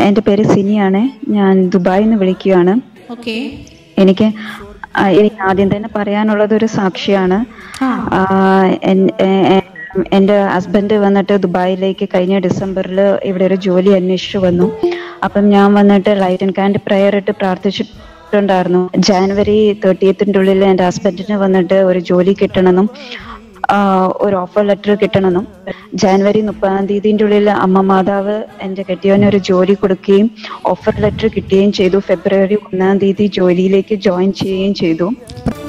എൻ്റെ പേര് സിനിയാണ് ഞാൻ ദുബായിൽ നിന്ന് വിളിക്കുകയാണ് ഓക്കെ എനിക്ക് ആ, എനിക്ക് ആദ്യം തന്നെ പറയാനുള്ളത് ഒരു സാക്ഷിയാണ് ആ ആ, എൻ- എ- എ- എൻ്റെ ഹസ്ബൻഡ് വന്നിട്ട് ദുബായിലേക്ക് കഴിഞ്ഞ ഡിസംബറിൽ ഇവിടെ ഒരു ജോലി അന്വേഷിച്ചു വന്നു അപ്പം ഞാൻ വന്നിട്ട് ലൈറ്റ് ആൻഡ് കാൻഡ് പ്രയർ ഇട്ട് പ്രാർത്ഥിച്ചിട്ടുണ്ടായിരുന്നു ജാനുവരി തേർട്ടിയത്തിൻ്റെ ഉള്ളിൽ എൻ്റെ ഹസ്ബൻഡിന് വന്നിട്ട് ഒരു ജോലി കിട്ടണമെന്നും ആ, ഒരു ഓഫർ ലെറ്റർ കിട്ടണമെന്നും ജാനുവരി മുപ്പതാം തീയതിൻ്റെ ഉള്ളിൽ അമ്മ മാതാവ് എൻ്റെ കെട്ടിയവന് ഒരു ജോലി കൊടുക്കുകയും ഓഫർ ലെറ്റർ കിട്ടുകയും ചെയ്തു ഫെബ്രുവരി ഒന്നാം തീയതി ജോലിയിലേക്ക് ജോയിൻ ചെയ്യുകയും ചെയ്തു